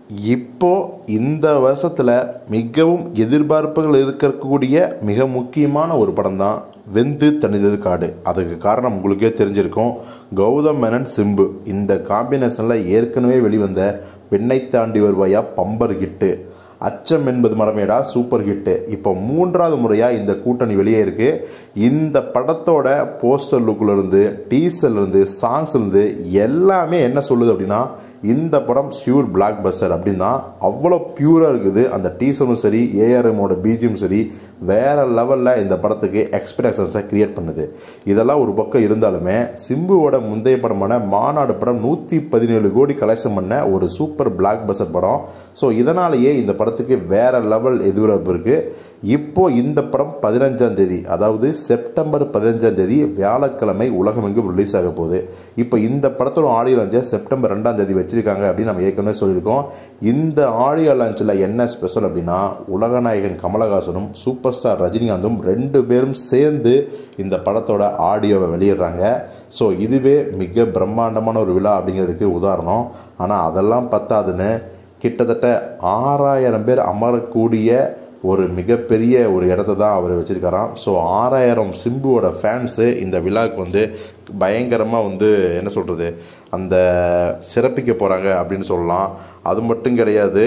இப்போ இந்த வருஷத்தில் மிகவும் எதிர்பார்ப்புகள் இருக்கக்கூடிய மிக முக்கியமான ஒரு படம் தான் வெந்து தணிந்தது காடு அதுக்கு காரணம் உங்களுக்கே தெரிஞ்சிருக்கும் கௌதம் மேனன் சிம்பு இந்த காம்பினேஷனில் ஏற்கனவே வெளிவந்த வெண்ணை தாண்டி வருவாயா பம்பர் ஹிட்டு அச்சம் என்பது மரமேடா சூப்பர் ஹிட்டு இப்போ மூன்றாவது முறையாக இந்த கூட்டணி வெளியே இருக்கு இந்த படத்தோட போஸ்டர் லுக்கிலிருந்து டீசர்லேருந்து சாங்ஸ்லேருந்து எல்லாமே என்ன சொல்லுது அப்படின்னா இந்த படம் ஷியூர் பிளாக் பஸ்டர் அப்படின்னா அவ்வளோ பியூராக இருக்குது அந்த டீசரும் சரி ஏஆர்எம்மோட பிஜியும் சரி வேற லெவலில் இந்த படத்துக்கு எக்ஸ்பெக்டேஷன்ஸை கிரியேட் பண்ணுது இதெல்லாம் ஒரு பக்கம் இருந்தாலுமே சிம்புவோட முந்தைய படமான மாநாடு படம் நூற்றி பதினேழு கோடி கலெக்ஷன் பண்ண ஒரு சூப்பர் பிளாக் பஸ்டர் படம் ஸோ இதனாலேயே இந்த படத்துக்கு வேற லெவல் எதிர்பார்ப்பு இருக்குது இப்போ இந்த படம் பதினஞ்சாம் தேதி அதாவது செப்டம்பர் பதினஞ்சாம் தேதி வியாழக்கிழமை உலகமெங்கும் ரிலீஸ் ஆக போகுது இப்போ இந்த படத்தோட ஆடியோ லான்ச்சை செப்டம்பர் ரெண்டாம் தேதி வச்சிருக்காங்க அப்படின்னு நம்ம ஏற்கனவே சொல்லியிருக்கோம் இந்த ஆடியோ லான்ச்சில் என்ன ஸ்பெஷல் அப்படின்னா உலகநாயகன் கமலஹாசனும் சூப்பர் ஸ்டார் ரஜினிகாந்தும் ரெண்டு பேரும் சேர்ந்து இந்த படத்தோட ஆடியோவை வெளியிடுறாங்க ஸோ இதுவே மிக பிரம்மாண்டமான ஒரு விழா அப்படிங்கிறதுக்கு உதாரணம் ஆனால் அதெல்லாம் பத்தாதுன்னு கிட்டத்தட்ட ஆறாயிரம் பேர் அமரக்கூடிய ஒரு மிகப்பெரிய ஒரு இடத்த தான் அவர் வச்சுருக்காராம் ஸோ ஆறாயிரம் சிம்புவோட ஃபேன்ஸு இந்த விழாவுக்கு வந்து பயங்கரமாக வந்து என்ன சொல்கிறது அந்த சிறப்பிக்க போகிறாங்க அப்படின்னு சொல்லலாம் அது மட்டும் கிடையாது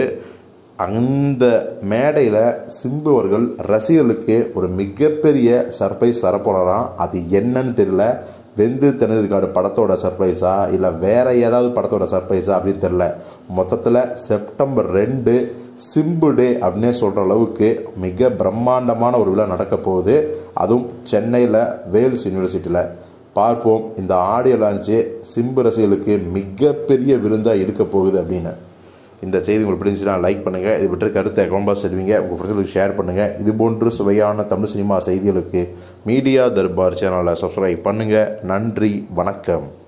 அந்த மேடையில் சிம்பு அவர்கள் ரசிகர்களுக்கு ஒரு மிகப்பெரிய சர்ப்ரைஸ் தரப்போகிறாராம் அது என்னன்னு தெரியல வெந்து தனது காடு படத்தோட சர்ப்ரைஸா இல்லை வேற ஏதாவது படத்தோட சர்ப்ரைஸா அப்படின்னு தெரில மொத்தத்தில் செப்டம்பர் ரெண்டு சிம்பு டே அப்படின்னே சொல்கிற அளவுக்கு மிக பிரம்மாண்டமான ஒரு விழா நடக்க போகுது அதுவும் சென்னையில் வேல்ஸ் யூனிவர்சிட்டியில் பார்ப்போம் இந்த ஆடியோ லான்ச்சு சிம்பு ரசிகர்களுக்கு மிகப்பெரிய விருந்தாக இருக்க போகுது அப்படின்னு இந்த செய்தி உங்களுக்கு பிடிச்சிச்சுன்னா லைக் பண்ணுங்கள் இது பற்றி கருத்தை கமெண்ட் செல்வீங்க உங்கள் ஃப்ரெண்ட்ஸுக்கு ஷேர் பண்ணுங்கள் இது போன்று சுவையான தமிழ் சினிமா செய்திகளுக்கு மீடியா தர்பார் சேனலை சப்ஸ்கிரைப் பண்ணுங்கள் நன்றி வணக்கம்